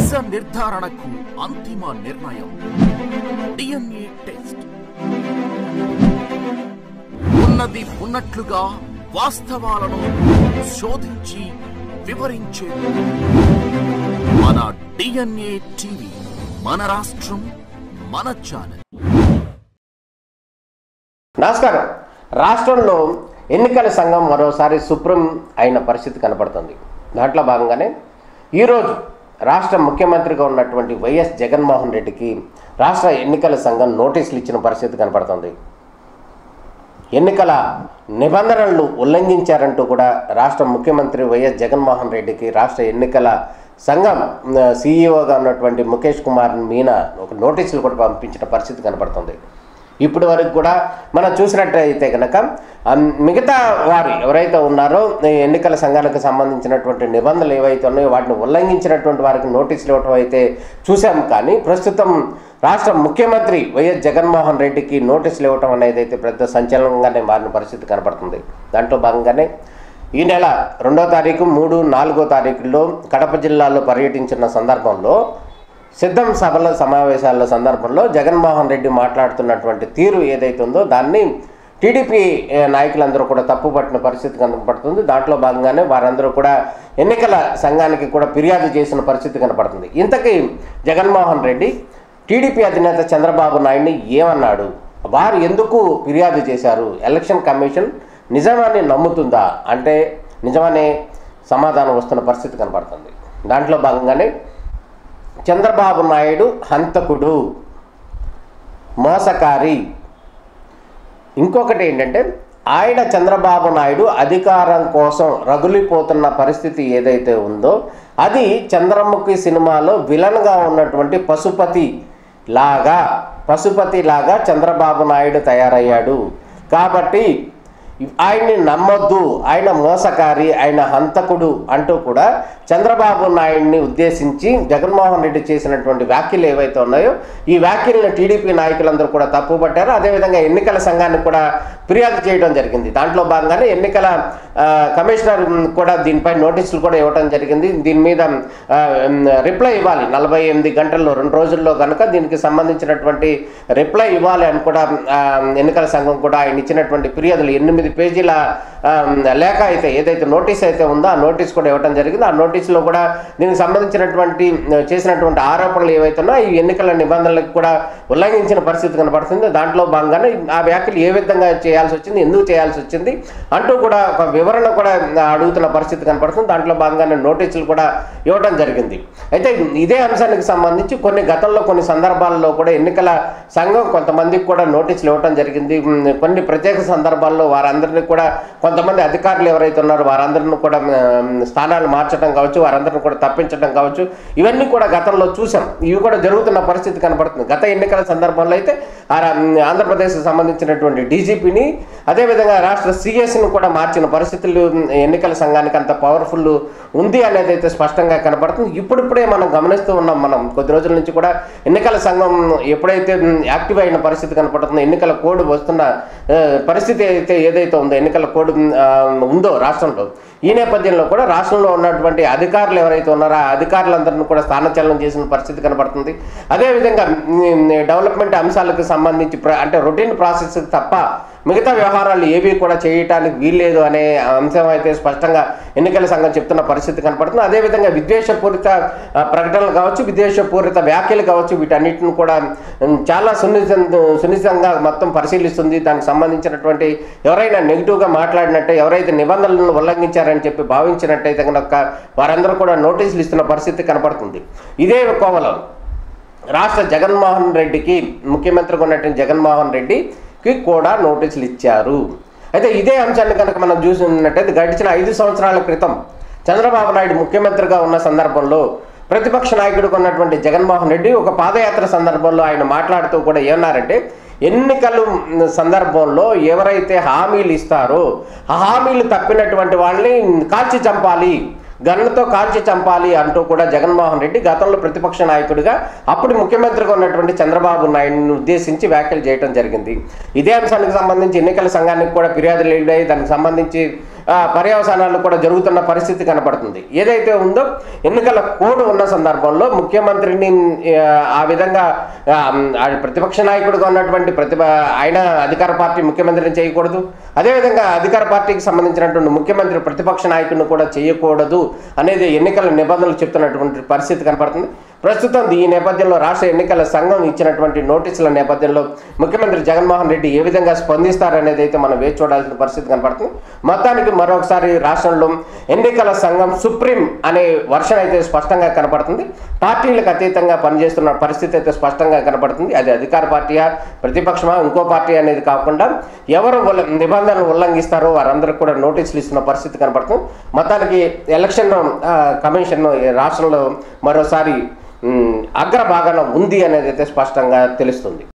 నిజ నిర్ధారణకు అంతిమ నిర్ణయం డిఎన్ఏ టెస్ట్ ఉన్నది ఉన్నట్లుగా వాస్తవాలను శోధించి వివరించే మన డిఎన్ఏ టీవీ మన రాష్ట్రం మన ఛానల్ నమస్కారం రాష్ట్రంలో ఎన్నికల సంఘం మరోసారి సుప్రీం అయిన పరిస్థితి కనపడుతుంది దాంట్లో భాగంగానే ఈరోజు రాష్ట్ర ముఖ్యమంత్రిగా ఉన్నటువంటి వైఎస్ జగన్మోహన్ రెడ్డికి రాష్ట్ర ఎన్నికల సంఘం నోటీసులు ఇచ్చిన పరిస్థితి కనపడుతుంది ఎన్నికల నిబంధనలను ఉల్లంఘించారంటూ కూడా రాష్ట్ర ముఖ్యమంత్రి వైఎస్ జగన్మోహన్ రెడ్డికి రాష్ట్ర ఎన్నికల సంఘం సీఈఓగా ఉన్నటువంటి ముఖేష్ కుమార్ మీనా ఒక నోటీసులు కూడా పంపించిన పరిస్థితి కనపడుతుంది ఇప్పటి వరకు కూడా మనం చూసినట్టయితే కనుక ఆ, మిగతా వారు ఎవరైతే ఉన్నారో ఈ ఎన్నికల సంఘాలకు సంబంధించినటువంటి నిబంధనలు ఏవైతే ఉన్నాయో వాటిని ఉల్లంఘించినటువంటి వారికి నోటీసులు ఇవ్వటం అయితే చూసాం కానీ ప్రస్తుతం రాష్ట్ర ముఖ్యమంత్రి వైఎస్ జగన్మోహన్ రెడ్డికి నోటీసులు ఇవ్వటం అనేది అయితే పెద్ద సంచలనంగానే మారిన పరిస్థితి కనపడుతుంది దాంట్లో భాగంగానే ఈ నెల రెండో తారీఖు మూడు నాలుగో తారీఖుల్లో కడప జిల్లాలో పర్యటించిన సందర్భంలో సిద్ధం సభల సమావేశాల సందర్భంలో జగన్మోహన్ రెడ్డి మాట్లాడుతున్నటువంటి తీరు ఏదైతే ఉందో దాన్ని టీడీపీ ఏ, నాయకులందరూ కూడా తప్పుపట్టిన పరిస్థితి కనపడుతుంది దాంట్లో భాగంగానే వారందరూ కూడా ఎన్నికల సంఘానికి కూడా ఫిర్యాదు చేసిన పరిస్థితి కనపడుతుంది ఇంతకీ జగన్మోహన్ రెడ్డి టీడీపీ అధినేత చంద్రబాబు నాయుడిని ఏమన్నాడు వారు ఎందుకు ఫిర్యాదు చేశారు ఎలక్షన్ కమిషన్ నిజమాన్ని నమ్ముతుందా అంటే నిజమనే సమాధానం వస్తున్న పరిస్థితి కనపడుతుంది దాంట్లో భాగంగానే చంద్రబాబు నాయుడు హంతకుడు మోసకారి ఇంకొకటి ఏంటంటే ఆయన చంద్రబాబు నాయుడు అధికారం కోసం రగులిపోతున్న పరిస్థితి ఏదైతే ఉందో అది చంద్రముఖి సినిమాలో విలన్గా ఉన్నటువంటి పశుపతి లాగా పశుపతి లాగా చంద్రబాబు నాయుడు తయారయ్యాడు కాబట్టి ఆయన్ని నమ్మొద్దు ఆయన మోసకారి ఆయన హంతకుడు అంటూ కూడా చంద్రబాబు నాయుడిని ఉద్దేశించి జగన్మోహన్ రెడ్డి చేసినటువంటి వ్యాఖ్యలు ఏవైతే ఉన్నాయో ఈ వ్యాఖ్యలను టీడీపీ నాయకులందరూ కూడా తప్పుపట్టారు అదేవిధంగా ఎన్నికల సంఘానికి కూడా ఫిర్యాదు చేయడం జరిగింది దాంట్లో భాగంగానే ఎన్నికల ఆ, కమిషనర్ కూడా దీనిపై నోటీసులు కూడా ఇవ్వడం జరిగింది దీని మీద ఆ, రిప్లై ఇవ్వాలి నలభై ఎనిమిది గంటల్లో రెండు రోజుల్లో కనుక దీనికి సంబంధించినటువంటి రిప్లై ఇవ్వాలి అని కూడా ఆ, ఎన్నికల సంఘం కూడా ఆయన ఇచ్చినటువంటి ఫిర్యాదులు ఎనిమిది పేజీల ఆ, లేఖ అయితే ఏదైతే నోటీస్ అయితే ఉందో ఆ నోటీస్ కూడా ఇవ్వడం జరిగింది ఆ నోటీసులో కూడా దీనికి సంబంధించినటువంటి ఆ, చేసినటువంటి ఆరోపణలు ఏవైతే ఉన్నాయో ఈ ఎన్నికల నిబంధనలకు కూడా ఉల్లంఘించిన పరిస్థితి కనబడుతుంది దాంట్లో భాగంగానే ఆ వ్యాఖ్యలు ఏ విధంగా చేయాల్సి వచ్చింది ఎందుకు చేయాల్సి వచ్చింది అంటూ కూడా ఒక వివరణ కూడా అడుగుతున్న పరిస్థితి కనపడుతుంది దాంట్లో భాగంగానే నోటీసులు కూడా ఇవ్వడం జరిగింది అయితే ఇదే అంశానికి సంబంధించి కొన్ని గతంలో కొన్ని సందర్భాల్లో కూడా ఎన్నికల సంఘం కొంతమందికి కూడా నోటీసులు ఇవ్వడం జరిగింది ఉమ్, కొన్ని ప్రత్యేక సందర్భాల్లో వారందరినీ కూడా కొంతమంది అధికారులు ఎవరైతే ఉన్నారో వారందరిని కూడా ఉమ్, స్థానాలు మార్చడం కావచ్చు వారందరిని కూడా తప్పించడం కావచ్చు ఇవన్నీ కూడా గతంలో చూసాం ఇవి కూడా జరుగుతున్న పరిస్థితి కనపడుతుంది గత ఎన్నికల సందర్భంలో అయితే ఆ రా- ఆంధ్రప్రదేశ్కి సంబంధించినటువంటి డీజీపీని అదేవిధంగా రాష్ట్ర సిఎస్ని కూడా మార్చిన పరిస్థితులు ఎన్నికల సంఘానికి అంత పవర్ఫుల్ ఉంది అనేది అయితే స్పష్టంగా కనపడుతుంది ఇప్పుడిప్పుడే మనం గమనిస్తూ ఉన్నాం మనం కొద్ది రోజుల నుంచి కూడా ఎన్నికల సంఘం ఎప్పుడైతే యాక్టివ్ అయిన పరిస్థితి కనపడుతుందో ఎన్నికల కోడ్ వస్తున్న ఆ, పరిస్థితి అయితే ఏదైతే ఉందో ఎన్నికల కోడ్ ఆ, ఉందో రాష్ట్రంలో ఈ నేపథ్యంలో కూడా రాష్ట్రంలో ఉన్నటువంటి అధికారులు ఎవరైతే ఉన్నారో ఆ అధికారులందరినీ కూడా స్థానచలనం చేసిన పరిస్థితి కనపడుతుంది అదేవిధంగా ఉమ్, డెవలప్మెంట్ అంశాలకు సంబంధించి ప్ర- అంటే రొటీన్ ప్రాసెస్ తప్ప మిగతా వ్యవహారాలు ఏవి కూడా చేయటానికి వీల్లేదు అనే అంశం అయితే స్పష్టంగా ఎన్నికల సంఘం చెప్తున్న పరిస్థితి కనపడుతుంది అదేవిధంగా విద్వేషపూరిత ఆ, ప్రకటనలు కావచ్చు విద్వేషపూరిత వ్యాఖ్యలు కావచ్చు వీటన్నిటిని కూడా ఉమ్, చాలా సున్నిత సున్నితంగా మొత్తం పరిశీలిస్తుంది దానికి సంబంధించినటువంటి ఎవరైనా నెగిటివ్గా మాట్లాడినట్టే ఎవరైతే నిబంధనలను ఉల్లంఘించారని చెప్పి భావించినట్టయితే కనుక వారందరూ కూడా నోటీసులు ఇస్తున్న పరిస్థితి కనపడుతుంది ఇదే కోవలో రాష్ట్ర జగన్మోహన్ రెడ్డికి ముఖ్యమంత్రిగా ఉన్నటువంటి జగన్మోహన్ రెడ్డికి కూడా నోటీసులు ఇచ్చారు అయితే ఇదే అంశాన్ని కనుక మనం చూసినట్టయితే గడిచిన ఐదు సంవత్సరాల క్రితం చంద్రబాబు నాయుడు ముఖ్యమంత్రిగా ఉన్న సందర్భంలో ప్రతిపక్ష నాయకుడిగా ఉన్నటువంటి జగన్మోహన్ రెడ్డి ఒక పాదయాత్ర సందర్భంలో ఆయన మాట్లాడుతూ కూడా ఏమన్నారంటే ఎన్నికలు సందర్భంలో ఎవరైతే హామీలు ఇస్తారో ఆ హామీలు తప్పినటువంటి వాళ్ళని కాల్చి చంపాలి గన్నుతో కాల్చి చంపాలి అంటూ కూడా జగన్మోహన్ రెడ్డి గతంలో ప్రతిపక్ష నాయకుడిగా అప్పుడు ముఖ్యమంత్రిగా ఉన్నటువంటి చంద్రబాబు నాయుడిని ఉద్దేశించి వ్యాఖ్యలు చేయడం జరిగింది ఇదే అంశానికి సంబంధించి ఎన్నికల సంఘానికి కూడా ఫిర్యాదులు వెళ్ళాయి దానికి సంబంధించి ఆ, పర్యవసానాలు కూడా జరుగుతున్న పరిస్థితి కనపడుతుంది ఏదైతే ఉందో ఎన్నికల కోడ్ ఉన్న సందర్భంలో ముఖ్యమంత్రిని ఆ, ఆ విధంగా ఆ, ఆ ప్రతిపక్ష నాయకుడిగా ఉన్నటువంటి ప్రతిభ ఆయన అధికార పార్టీ ముఖ్యమంత్రిని చేయకూడదు అదేవిధంగా అధికార పార్టీకి సంబంధించినటువంటి ముఖ్యమంత్రి ప్రతిపక్ష నాయకుడిని కూడా చేయకూడదు అనేది ఎన్నికల నిబంధనలు చెప్తున్నటువంటి పరిస్థితి కనపడుతుంది ప్రస్తుతం ఈ నేపథ్యంలో రాష్ట్ర ఎన్నికల సంఘం ఇచ్చినటువంటి నోటీసుల నేపథ్యంలో ముఖ్యమంత్రి జగన్మోహన్ రెడ్డి ఏ విధంగా స్పందిస్తారనేది అయితే మనం వేచి చూడాల్సిన పరిస్థితి కనపడుతుంది మొత్తానికి మరొకసారి రాష్ట్రంలో ఎన్నికల సంఘం సుప్రీం అనే వర్షన్ అయితే స్పష్టంగా కనపడుతుంది పార్టీలకు అతీతంగా పనిచేస్తున్న పరిస్థితి అయితే స్పష్టంగా కనపడుతుంది అది అధికార పార్టీయా ప్రతిపక్షమా ఇంకో పార్టీ అనేది కాకుండా ఎవరు ఉల్ల- నిబంధనలు ఉల్లంఘిస్తారో వారందరికీ కూడా నోటీసులు ఇస్తున్న పరిస్థితి కనపడుతుంది మొత్తానికి ఎలక్షన్ ఆ, కమిషన్ ఈ రాష్ట్రంలో మరోసారి ఉమ్, అగ్రభాగాన ఉంది అనేది అయితే స్పష్టంగా తెలుస్తుంది